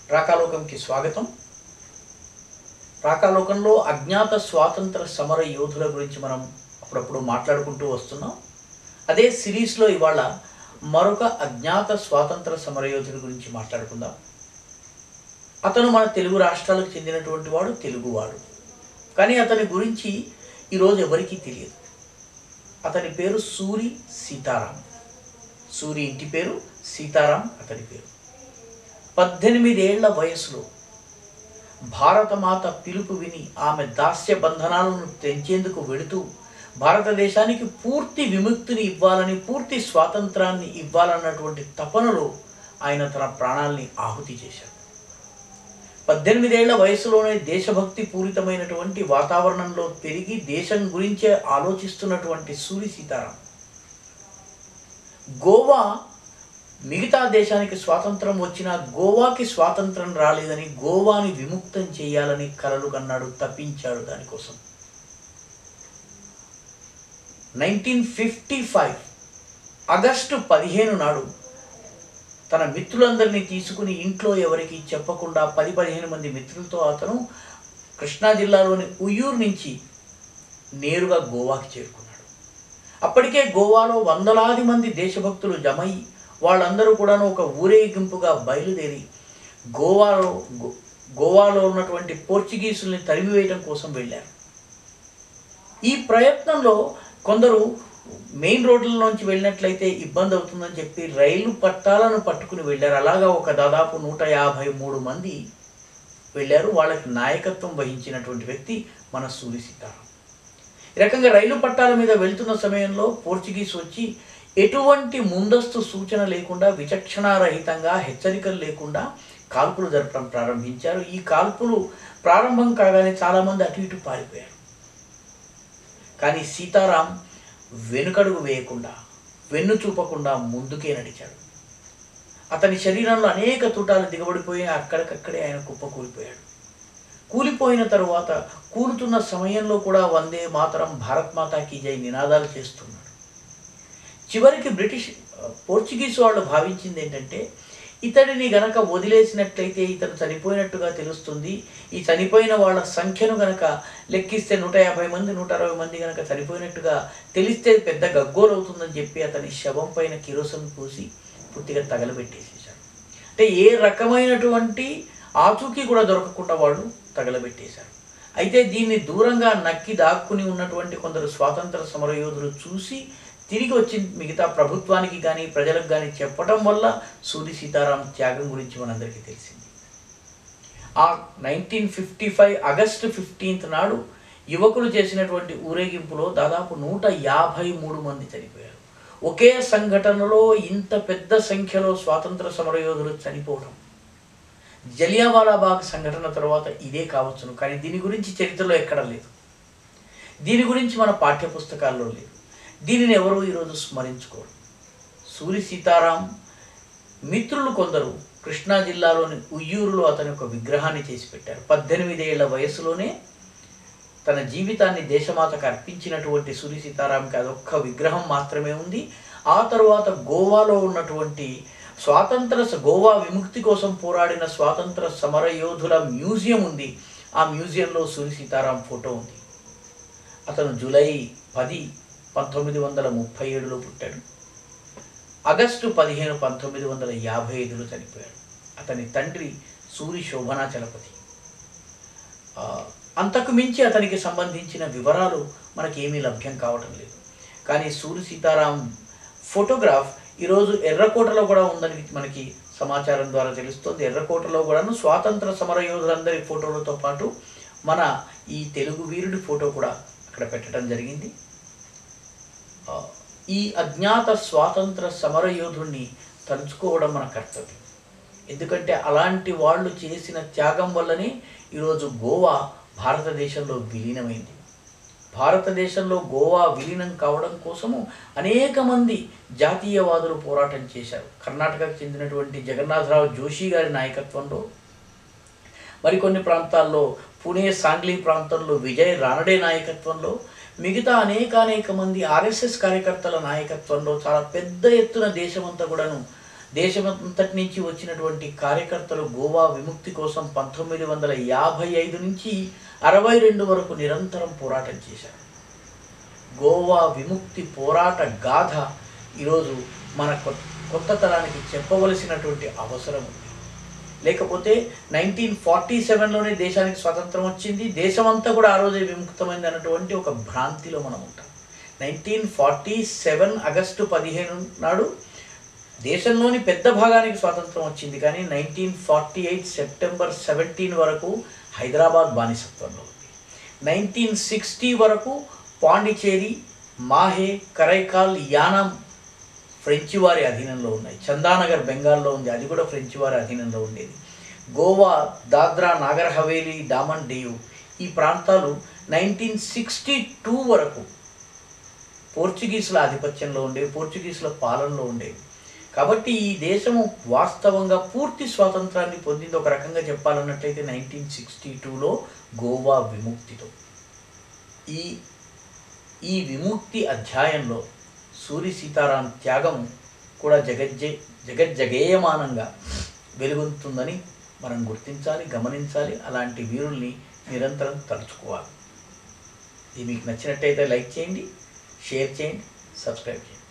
రాకాలోకంకి స్వాగతం రాకాలోకంలో అజ్ఞాత స్వాతంత్ర సమర యోధుల గురించి మనం అప్పుడప్పుడు మాట్లాడుకుంటూ వస్తున్నాం అదే సిరీస్లో ఇవాళ మరొక అజ్ఞాత స్వాతంత్ర సమరయోధుడి గురించి మాట్లాడుకుందాం అతను మన తెలుగు రాష్ట్రాలకు చెందినటువంటి వాడు తెలుగువాడు కానీ అతని గురించి ఈరోజు ఎవరికీ తెలియదు అతని పేరు సూరి సీతారాం సూరి ఇంటి పేరు సీతారాం అతని పేరు పద్దెనిమిదేళ్ల వయసులో భారతమాత పిలుపు విని ఆమె దాస్య బంధనాలను తెంచేందుకు వెళుతూ భారతదేశానికి పూర్తి విముక్తిని ఇవ్వాలని పూర్తి స్వాతంత్రాన్ని ఇవ్వాలన్నటువంటి తపనలో ఆయన తన ప్రాణాల్ని ఆహుతి చేశాడు పద్దెనిమిదేళ్ల వయసులోనే దేశభక్తి పూరితమైనటువంటి వాతావరణంలో పెరిగి దేశం గురించే ఆలోచిస్తున్నటువంటి సూరి సీతారాం గోవా మిగతా దేశానికి స్వాతంత్రం వచ్చినా గోవాకి స్వాతంత్రం రాలేదని గోవాని విముక్తం చేయాలని కలలు కన్నాడు తప్పించాడు దానికోసం నైన్టీన్ ఫిఫ్టీ ఫైవ్ ఆగస్టు పదిహేను నాడు తన మిత్రులందరినీ తీసుకుని ఇంట్లో ఎవరికి చెప్పకుండా పది పదిహేను మంది మిత్రులతో అతను కృష్ణా జిల్లాలోని ఉయ్యూరు నుంచి నేరుగా గోవాకి చేరుకున్నాడు అప్పటికే గోవాలో వందలాది మంది దేశభక్తులు జమై వాళ్ళందరూ కూడాను ఒక ఊరేగింపుగా బయలుదేరి గోవాలో గో- గోవాలో ఉన్నటువంటి పోర్చుగీసుల్ని తరిమివేయడం కోసం వెళ్ళారు ఈ ప్రయత్నంలో కొందరు మెయిన్ రోడ్లలోంచి వెళ్ళినట్లయితే ఇబ్బంది అవుతుందని చెప్పి రైలు పట్టాలను పట్టుకుని వెళ్ళారు అలాగా ఒక దాదాపు నూట యాభై మూడు మంది వెళ్ళారు వాళ్ళకి నాయకత్వం వహించినటువంటి వ్యక్తి మన సూరి సీతారాం ఈ రకంగా రైలు పట్టాల మీద వెళ్తున్న సమయంలో పోర్చుగీస్ వచ్చి ఎటువంటి ముందస్తు సూచన లేకుండా విచక్షణారహితంగా హెచ్చరికలు లేకుండా కాల్పులు జరపడం ప్రారంభించారు ఈ కాల్పులు ప్రారంభం కాగానే చాలామంది అటు ఇటు పారిపోయారు కానీ సీతారాం వెనుకడుగు వేయకుండా వెన్ను చూపకుండా ముందుకే నడిచాడు అతని శరీరంలో అనేక తుటాలు దిగబడిపోయి అక్కడికక్కడే ఆయన కుప్పకూలిపోయాడు కూలిపోయిన తరువాత కూలుతున్న సమయంలో కూడా వందే మాతరం భారత్ మాతాకి జై నినాదాలు చేస్తున్నాడు చివరికి బ్రిటిష్ ఆ, పోర్చుగీస్ వాళ్ళు భావించింది ఏంటంటే ఇతడిని గనక వదిలేసినట్లయితే ఇతను చనిపోయినట్టుగా తెలుస్తుంది ఈ చనిపోయిన వాళ్ళ సంఖ్యను గనక లెక్కిస్తే నూట యాభై మంది నూట అరవై మంది గనక చనిపోయినట్టుగా తెలిస్తే పెద్ద గగ్గోలు అవుతుందని చెప్పి అతని శవం పైన కిరోసిన్ పూసి పూర్తిగా తగలబెట్టేసేసాడు అంటే ఏ రకమైనటువంటి ఆచూకీ కూడా దొరకకుండా వాళ్ళు తగలబెట్టేశారు అయితే దీన్ని దూరంగా నక్కి దాక్కుని ఉన్నటువంటి కొందరు స్వాతంత్ర సమరయోధులు చూసి తిరిగి వచ్చి మిగతా ప్రభుత్వానికి కానీ ప్రజలకు కానీ చెప్పటం వల్ల సూరి సీతారాం త్యాగం గురించి మనందరికీ తెలిసింది ఆ nineteen fifty five August fifteenth నాడు యువకులు చేసినటువంటి ఊరేగింపులో దాదాపు నూట యాభై మూడు మంది చనిపోయారు ఒకే సంఘటనలో ఇంత పెద్ద సంఖ్యలో స్వాతంత్ర సమరయోధులు చనిపోవడం జలియావాలాబాగ్ సంఘటన తర్వాత ఇదే కావచ్చును కానీ దీని గురించి చరిత్రలో ఎక్కడ లేదు దీని గురించి మన పాఠ్య పుస్తకాల్లో లేదు దీనిని ఎవరు ఈరోజు స్మరించుకోరు సూరి సీతారాం మిత్రులు కొందరు కృష్ణా జిల్లాలోని ఉయ్యూరులో అతని ఒక విగ్రహాన్ని చేసి పెట్టారు పద్దెనిమిదేళ్ల వయసులోనే తన జీవితాన్ని దేశమాతకు అర్పించినటువంటి సూరి సీతారాంకి అదొక్క విగ్రహం మాత్రమే ఉంది ఆ తరువాత గోవాలో ఉన్నటువంటి స్వాతంత్ర గోవా విముక్తి కోసం పోరాడిన స్వాతంత్ర సమరయోధుల మ్యూజియం ఉంది ఆ మ్యూజియంలో సూరి సీతారాం ఫోటో ఉంది అతను జూలై పది పంతొమ్మిది వందల ముప్పై ఏడులో పుట్టాడు ఆగస్టు పదిహేను పంతొమ్మిది వందల యాభై ఐదులో చనిపోయాడు అతని తండ్రి సూరి శోభనాచలపతి ఆ, అంతకు మించి అతనికి సంబంధించిన వివరాలు మనకి ఏమీ లభ్యం కావటం లేదు కానీ సూరి సీతారాం ఫోటోగ్రాఫ్ ఈరోజు ఎర్రకోటలో కూడా ఉందని మనకి సమాచారం ద్వారా తెలుస్తుంది ఎర్రకోటలో కూడాను స్వాతంత్ర సమరయోధులందరి ఫోటోలతో పాటు మన ఈ తెలుగు వీరుడి ఫోటో కూడా అక్కడ పెట్టడం జరిగింది ఆ, ఈ అజ్ఞాత స్వాతంత్ర సమరయోధుణ్ణి తలుచుకోవడం మన కర్తవ్యం ఎందుకంటే అలాంటి వాళ్ళు చేసిన త్యాగం వల్లనే ఈరోజు గోవా భారతదేశంలో విలీనమైంది భారతదేశంలో గోవా విలీనం కావడం కోసము అనేక మంది జాతీయవాదులు పోరాటం చేశారు కర్ణాటకకు చెందినటువంటి జగన్నాథరావు జోషి గారి నాయకత్వంలో మరికొన్ని ప్రాంతాల్లో పుణే సాంగ్లీ ప్రాంతంలో విజయ్ రానడే నాయకత్వంలో మిగతా అనేకానేక మంది ఆర్ఎస్ఎస్ కార్యకర్తల నాయకత్వంలో చాలా పెద్ద ఎత్తున దేశమంతా కూడాను దేశమంతటి నుంచి వచ్చినటువంటి కార్యకర్తలు గోవా విముక్తి కోసం పంతొమ్మిది వందల యాభై ఐదు నుంచి అరవై రెండు వరకు నిరంతరం పోరాటం చేశారు గోవా విముక్తి పోరాట గాథ ఈరోజు మన కొ- కొత్త తరానికి చెప్పవలసినటువంటి అవసరం ఉంది లేకపోతే నైన్టీన్ ఫార్టీ సెవెన్లోనే దేశానికి స్వాతంత్రం వచ్చింది దేశమంతా కూడా ఆ రోజే విముక్తమైంది అన్నటువంటి ఒక భ్రాంతిలో మనం ఉంటాం నైన్టీన్ ఫార్టీ సెవెన్ ఆగస్టు పదిహేను నాడు దేశంలోని పెద్ద భాగానికి స్వాతంత్రం వచ్చింది కానీ nineteen forty eight September seventeen వరకు హైదరాబాద్ బానిసత్వంలో ఉంది నైన్టీన్ సిక్స్టీ వరకు పాండిచేరి మాహే కరైకాల్ యానం ఫ్రెంచి వారి అధీనంలో ఉన్నాయి చందానగర్ బెంగాల్లో ఉంది అది కూడా ఫ్రెంచి వారి అధీనంలో ఉండేది గోవా దాద్రా నాగర్ హవేలీ డామన్ డియు ఈ ప్రాంతాలు నైన్టీన్ సిక్స్టీ టూ వరకు పోర్చుగీసుల ఆధిపత్యంలో ఉండేవి పోర్చుగీసుల పాలనలో ఉండేవి కాబట్టి ఈ దేశము వాస్తవంగా పూర్తి స్వాతంత్రాన్ని పొందింది ఒక రకంగా చెప్పాలన్నట్లయితే నైన్టీన్ సిక్స్టీ టూలో గోవా విముక్తితో ఈ ఈ విముక్తి అధ్యాయంలో సూరి సీతారాం త్యాగం కూడా జగజ్జే జగజ్జగేయమానంగా వెలుగొందుతుందని మనం గుర్తించాలి గమనించాలి అలాంటి వీరుల్ని నిరంతరం తలుచుకోవాలి ఇది మీకు నచ్చినట్టయితే లైక్ చేయండి షేర్ చేయండి సబ్స్క్రైబ్ చేయండి